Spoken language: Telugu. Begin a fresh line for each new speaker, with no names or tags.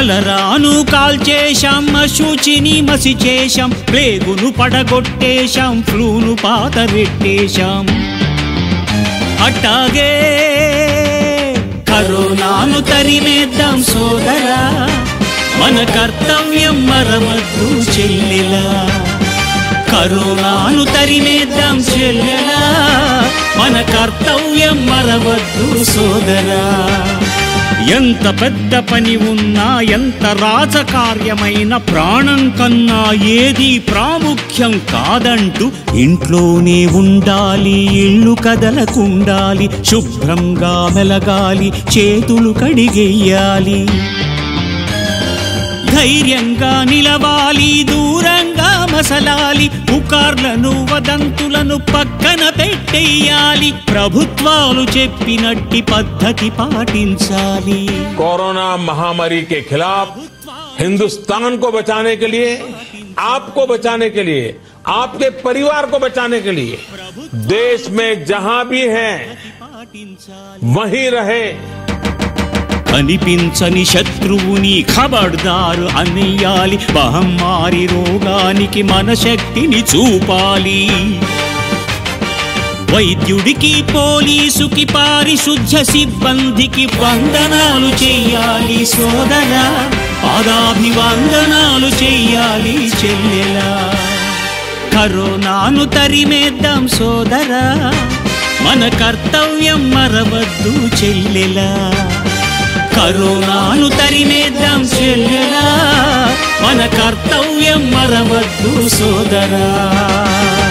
కలరాను కాల్చేశాం అశుచిని మసి చేశాం ప్లేగును పడగొట్టేశాం ఫ్లూను పాతరెట్టేశాం అట్టాగే కరోనాను తరిమేద్దాం సోదరా మన కర్తవ్యం మరవద్దు చెల్లెలా కరోనాను తరిమేద్దాం చెల్లెలా మన కర్తవ్యం మరవద్దు సోదరా ఎంత పెద్ద పని ఉన్నా ఎంత రాజకార్యమైన ప్రాణం కన్నా ఏది ప్రాముఖ్యం కాదంటూ ఇంట్లోనే ఉండాలి ఇల్లు కదలకుండాలి శుభ్రంగా మెలగాలి చేతులు కడిగెయ్యాలి ధైర్యంగా నిలవాలి దూరంగా మసలాలి పుకార్లను వదంతులను పక్కన పెట్టేయాలి ప్రభుత్వాలు చెప్పినట్టి పద్ధతి పాటించాలి
कोरोना महामारी के खिलाफ हिंदुस्तान को बचाने के लिए आपको बचाने के लिए आपके परिवार को बचाने के लिए देश में जहां भी हैं वहीं रहे
కనిపించని శత్రువుని ఖబర్దారు అనేయాలి మహమ్మారి రోగానికి మన శక్తిని చూపాలి వైద్యుడికి పోలీసుకి పారిశుద్ధ సిబ్బందికి వందనాలు చెయ్యాలి సోదరా పాదాభివందనాలు చెయ్యాలి చెల్లెలా కరోనాను తరిమేద్దాం సోదరా మన కర్తవ్యం మరవద్దు చెల్లెలా కరోనాను తరిమేద్దాం చెల్లెలా మన కర్తవ్యం మరవద్దు సోదరా